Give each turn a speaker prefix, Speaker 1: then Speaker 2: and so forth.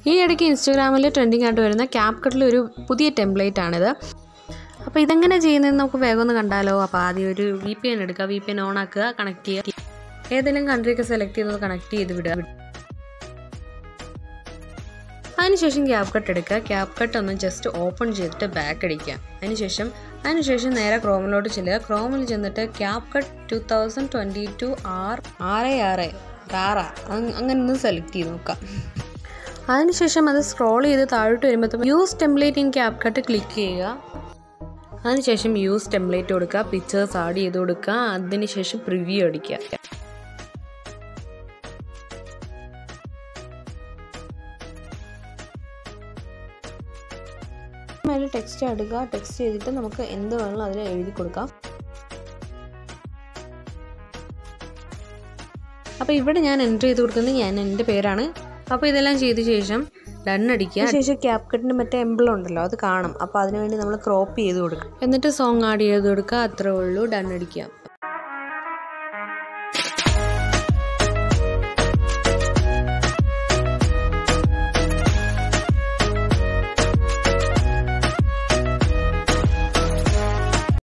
Speaker 1: ഈ ഇടയ്ക്ക് ഇൻസ്റ്റാഗ്രാമിൽ ട്രെൻഡിങ് ആയിട്ട് വരുന്ന ക്യാപ് കട്ടിൽ ഒരു പുതിയ ടെംപ്ലേറ്റ് ആണിത് അപ്പോൾ ഇതെങ്ങനെ ചെയ്യുന്നതെന്ന് നമുക്ക് വേഗം ഒന്ന് കണ്ടാലോ അപ്പോൾ ആദ്യം ഒരു വി പി എൻ എടുക്കുക വി പി എൻ ഓൺ ആക്കുക കണക്ട് ചെയ്യുക ഏതെങ്കിലും കൺട്രിയൊക്കെ സെലക്ട് ചെയ്യുന്നത് കണക്ട് ചെയ്ത് വിടുക അതിനുശേഷം ക്യാപ് കട്ട് എടുക്കുക ക്യാപ് കട്ട് ഒന്ന് ജസ്റ്റ് ഓപ്പൺ ചെയ്തിട്ട് ബാക്ക് അടിക്കുക അതിനുശേഷം അതിനുശേഷം നേരെ ക്രോമിലോട്ട് ചെല്ലുക ക്രോമിൽ ചെന്നിട്ട് CapCut two thousand twenty two ആർ ആറ് ആറ് റാറ അങ്ങനെ ഒന്ന് സെലക്ട് ചെയ്ത് നോക്കാം അതിനുശേഷം അത് സ്ക്രോൾ ചെയ്ത് താഴോട്ട് വരുമ്പോൾ use template in CapCut click ചെയ്യുക അതിനുശേഷം യൂസ് ടെംപ്ലേറ്റ് കൊടുക്കുക പിക്ചേഴ്സ് ആഡ് ചെയ്ത് കൊടുക്കുക അതിനുശേഷം പ്രിവ്യൂ അടിക്കുക മേലെ ടെക്സ്റ്റ് എടുക്കുക ടെക്സ്റ്റ് ചെയ്തിട്ട് നമുക്ക് എന്ത് വേണമെങ്കിലും അതിൽ എഴുതി കൊടുക്കാം അപ്പോൾ ഇവിടെ ഞാൻ എൻ്റർ ചെയ്ത് കൊടുക്കുന്നത് ഞാൻ എൻ്റെ പേരാണ് അപ്പോൾ ഇതെല്ലാം ചെയ്ത ശേഷം ഡൺ അടിക്കുക ശേഷം ക്യാപ് കട്ടിൻ്റെ മറ്റേ എംബ്ലം ഉണ്ടല്ലോ അത് കാണും അപ്പോൾ അതിനുവേണ്ടി നമ്മൾ ക്രോപ്പ് ചെയ്ത് കൊടുക്കും എന്നിട്ട് സോങ് ആഡ് ചെയ്ത് കൊടുക്കുക അത്രേ ഉള്ളൂ ഡൺ അടിക്കുക